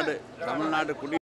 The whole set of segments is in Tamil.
தமிழ்நாடு தமிழ்நாடு குடி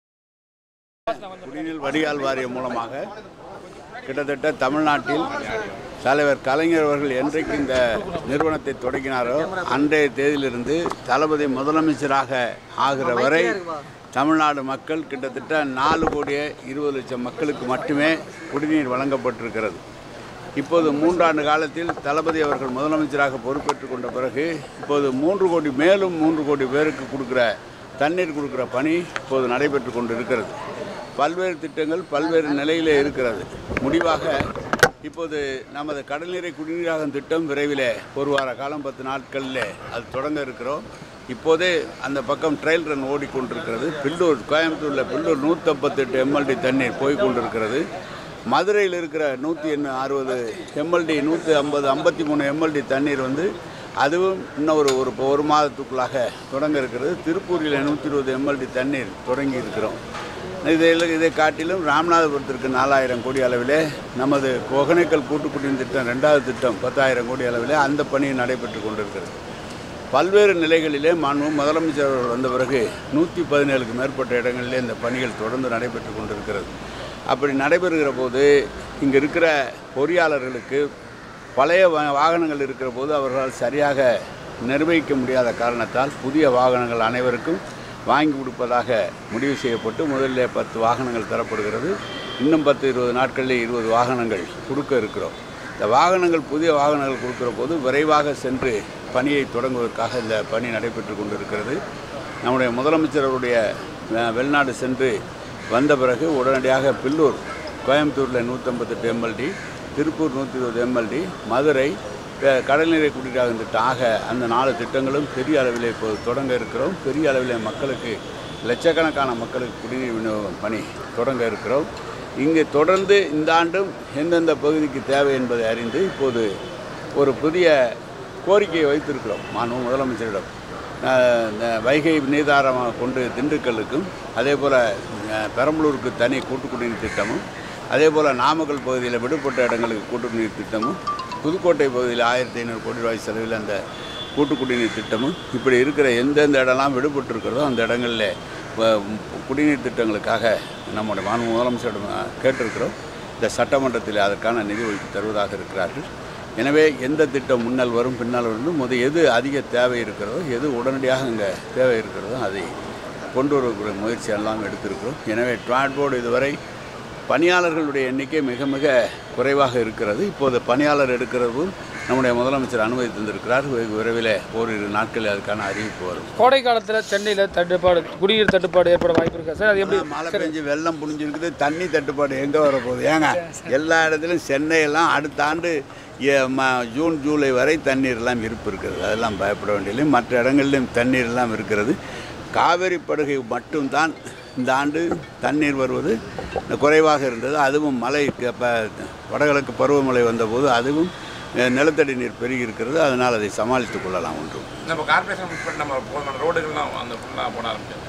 குடிநீர் வடிகால் வாரியம் மூலமாக கிட்டத்தட்ட தமிழ்நாட்டில் தலைவர் கலைஞர் அவர்கள் என்றைக்கு இந்த நிறுவனத்தை தொடங்கினாரோ அன்றைய தேதியிலிருந்து தளபதி முதலமைச்சராக ஆகிற வரை தமிழ்நாடு மக்கள் கிட்டத்தட்ட நாலு கோடியே இருபது லட்சம் மக்களுக்கு மட்டுமே குடிநீர் வழங்கப்பட்டிருக்கிறது இப்போது மூன்றாண்டு காலத்தில் தளபதி அவர்கள் முதலமைச்சராக பொறுப்பேற்றுக் கொண்ட பிறகு இப்போது மூன்று கோடி மேலும் மூன்று கோடி பேருக்கு கொடுக்குற தண்ணீர் கொடுக்குற பணி இப்போது நடைபெற்று கொண்டு இருக்கிறது பல்வேறு திட்டங்கள் பல்வேறு நிலையிலே இருக்கிறது முடிவாக இப்போது நமது கடல்நீரை குடிநீராகும் திட்டம் விரைவில் ஒரு வார காலம் பத்து நாட்களில் அது தொடங்க இருக்கிறோம் இப்போதே அந்த பக்கம் ட்ரையல் ரன் ஓடிக்கொண்டிருக்கிறது பில்லூர் கோயம்புத்தூரில் பில்லூர் நூற்றம்பத்தெட்டு எம்எல்டி தண்ணீர் போய் கொண்டிருக்கிறது மதுரையில் இருக்கிற நூற்றி எண்ணு அறுபது எம்எல்டி நூற்றி ஐம்பது ஐம்பத்தி மூணு எம்எல்டி தண்ணீர் வந்து அதுவும் இன்னும் ஒரு ஒரு ஒரு மாதத்துக்குள்ளாக தொடங்க இருக்கிறது திருப்பூரில் நூற்றி இருபது எம்எல்டி தண்ணீர் தொடங்கி இருக்கிறோம் இதில் இதை காட்டிலும் ராமநாதபுரத்திற்கு நாலாயிரம் கோடி அளவிலே நமது ஒகனைக்கல் கூட்டுக்குடியின் திட்டம் ரெண்டாவது திட்டம் பத்தாயிரம் கோடி அளவிலே அந்த பணி நடைபெற்று கொண்டிருக்கிறது பல்வேறு நிலைகளிலே மாண்பு முதலமைச்சர் அவர்கள் வந்த பிறகு நூற்றி பதினேழுக்கு மேற்பட்ட இடங்களிலே இந்த பணிகள் தொடர்ந்து நடைபெற்று கொண்டிருக்கிறது அப்படி நடைபெறுகிற போது இங்கே இருக்கிற பொறியாளர்களுக்கு பழைய வா- வாகனங்கள் இருக்கிற போது அவர்களால் சரியாக நிர்வகிக்க முடியாத காரணத்தால் புதிய வாகனங்கள் அனைவருக்கும் வாங்கி கொடுப்பதாக முடிவு செய்யப்பட்டு முதலில் பத்து வாகனங்கள் தரப்படுகிறது இன்னும் பத்து இருபது நாட்களில் இருபது வாகனங்கள் கொடுக்க இருக்கிறோம் இந்த வாகனங்கள் புதிய வாகனங்கள் கொடுக்கிற போது விரைவாக சென்று பணியை தொடங்குவதற்காக இந்த பணி நடைபெற்று கொண்டிருக்கிறது நம்முடைய முதலமைச்சர் அவருடைய அஹ், வெளிநாடு சென்று வந்த பிறகு உடனடியாக பில்லூர் கோயம்புத்தூரில் நூற்றம்பத்தெட்டு எம்எல்டி திருப்பூர் நூற்றி இருபது எம்எல்டி மதுரை அஹ், கடல்நீரை குடிநீராகும் திட்டம் ஆக அந்த நாலு திட்டங்களும் பெரிய அளவில் இப்போது தொடங்க இருக்கிறோம் பெரிய அளவில் மக்களுக்கு லட்சக்கணக்கான மக்களுக்கு குடிநீர் விநியோகம் பணி தொடங்க இருக்கிறோம் இங்கே தொடர்ந்து இந்த ஆண்டும் எந்தெந்த பகுதிக்கு தேவை என்பதை அறிந்து இப்போது ஒரு புதிய கோரிக்கையை வைத்திருக்கிறோம் மாண்பு முதலமைச்சரிடம் அஹ், இந்த வைகை நீதாரமாக கொண்டு திண்டுக்கல்லுக்கும் அதே போல் பெரம்பலூருக்கு தனி கூட்டு குடிநீர் திட்டமும் அதே போல் நாமக்கல் பகுதியில் விடுபட்ட இடங்களுக்கு கூட்டு குடிநீர் திட்டமும் புதுக்கோட்டை பகுதியில் ஆயிரத்தி ஐநூறு கோடி ரூபாய் செலவில் அந்த கூட்டு குடிநீர் திட்டமும் இப்படி இருக்கிற எந்தெந்த இடம்லாம் விடுபட்டு இருக்கிறதோ அந்த இடங்களில் வ- குடிநீர் திட்டங்களுக்காக நம்முடைய மாநில முதலமைச்சரிடம் அஹ், கேட்டிருக்கிறோம் இந்த சட்டமன்றத்தில் அதற்கான நிதி ஒதுக்கி தருவதாக இருக்கிறார்கள் எனவே எந்த திட்டம் முன்னால் வரும் பின்னால் வரும் முத எது அதிக தேவை இருக்கிறதோ எது உடனடியாக இங்கே தேவை இருக்கிறதோ அதை கொண்டு வரக்கூடிய முயற்சி எல்லாம் எடுத்திருக்கிறோம் எனவே ட்ராட் போர்டு இதுவரை பணியாளர்களுடைய எண்ணிக்கை மிக மிக குறைவாக இருக்கிறது இப்போது பணியாளர் எடுக்கிறதும் நம்முடைய முதலமைச்சர் அனுமதி தந்திருக்கிறார் வெகு விரைவில் ஓரிரு நாட்களில் அதுக்கான அறிவிப்பு வரும் கோடை காலத்தில் சென்னையில் தட்டுப்பாடு குடிநீர் தட்டுப்பாடு ஏற்பட வாய்ப்பு இருக்கா சார் அது எப்படி மழை பெஞ்சு வெள்ளம் புடிஞ்சிருக்குது தண்ணி தட்டுப்பாடு எங்கே வரப்போகுது ஏங்க எல்லா இடத்துலையும் சென்னையெல்லாம் அடுத்த ஆண்டு ஏ- ம- ஜூன் ஜூலை வரை தண்ணீர் எல்லாம் இருப்பு இருக்கிறது அதெல்லாம் பயப்பட வேண்டியதில்லை மற்ற இடங்களிலும் தண்ணீர் எல்லாம் இருக்கிறது காவிரி படுகை மட்டும்தான் இந்த ஆண்டு தண்ணீர் வருவது குறைவாக இருந்தது அதுவும் மழை இப்போ வடகிழக்கு பருவமழை வந்தபோது அதுவும் அஹ், நிலத்தடி நீர் பெருகி இருக்கிறது அதனால் அதை சமாளித்துக் கொள்ளலாம் ஒன்றும் நம்ம கார்பரேஷன் உட்பட நம்ம போதுமான ரோடுகள்லாம் அந்த ஃபுல்லாக போட ஆரம்பிச்சது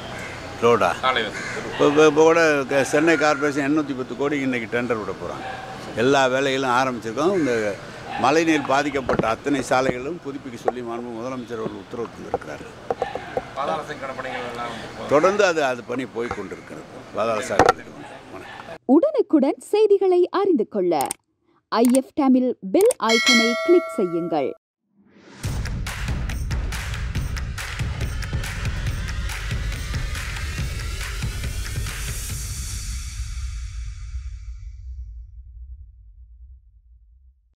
ரோடா சாலை வசதி இப்போ இப்போ இப்போ கூட க- சென்னை கார்பரேஷன் எண்ணூற்றி பத்து கோடி இன்றைக்கி டெண்டர் விட போகிறாங்க எல்லா வேலைகளும் ஆரம்பிச்சிருக்கோம் இந்த மழைநீர் பாதிக்கப்பட்ட அத்தனை சாலைகளும் புதுப்பிக்க சொல்லி மாண்பு முதலமைச்சர் அவர்கள் உத்தரவு தந்திருக்கிறார் பாதாள சங்கட பணிகள் எல்லாம் தொடர்ந்து அது அது பணி போய் கொண்டிருக்கிறது பாதாள சாலை திட்டம். வணக்கம் உடனுக்குடன் செய்திகளை அறிந்து கொள்ள ஐஎஃப் தமிழ் பெல் ஐக்கனை கிளிக் செய்யுங்கள்